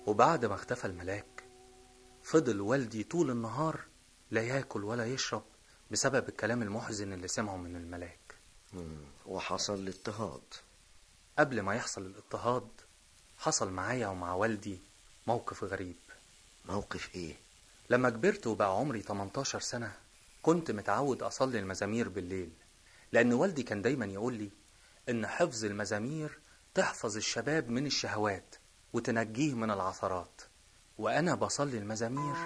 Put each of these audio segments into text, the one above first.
وبعد ما اختفى الملاك فضل والدي طول النهار لا ياكل ولا يشرب بسبب الكلام المحزن اللي سمعه من الملاك وحصل الاضطهاد قبل ما يحصل الاضطهاد حصل معايا ومع والدي موقف غريب موقف ايه لما كبرت وبقى عمري 18 سنة كنت متعود أصلي المزامير بالليل لأن والدي كان دايما يقول لي إن حفظ المزامير تحفظ الشباب من الشهوات وتنجيه من العثرات وأنا بصلي المزامير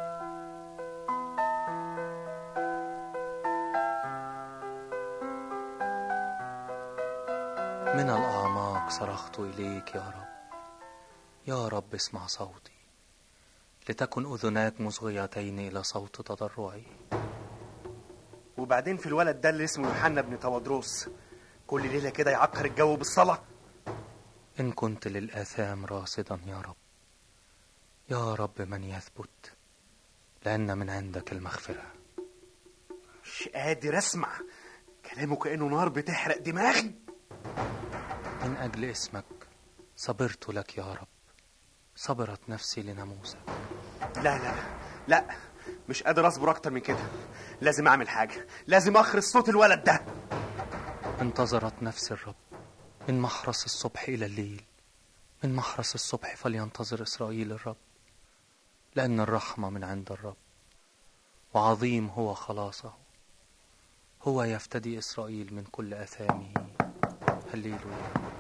من الأعماق صرخت إليك يا رب يا رب اسمع صوتي لتكن أذناك مصغيتين إلى صوت تضرعي وبعدين في الولد ده اللي اسمه يوحنا بن تودروس كل ليلة كده يعكر الجو بالصلاة إن كنت للآثام راصدا يا رب يا رب من يثبت لأن من عندك المغفرة مش قادر اسمع كلامه كأنه نار بتحرق دماغي من أجل اسمك صبرت لك يا رب صبرت نفسي لناموسك لا لا لا مش قادر اصبر اكتر من كده لازم اعمل حاجة لازم اخرس صوت الولد ده انتظرت نفس الرب من محرس الصبح إلى الليل من محرس الصبح فلينتظر إسرائيل الرب لأن الرحمة من عند الرب وعظيم هو خلاصه هو يفتدي إسرائيل من كل أثامه هللويا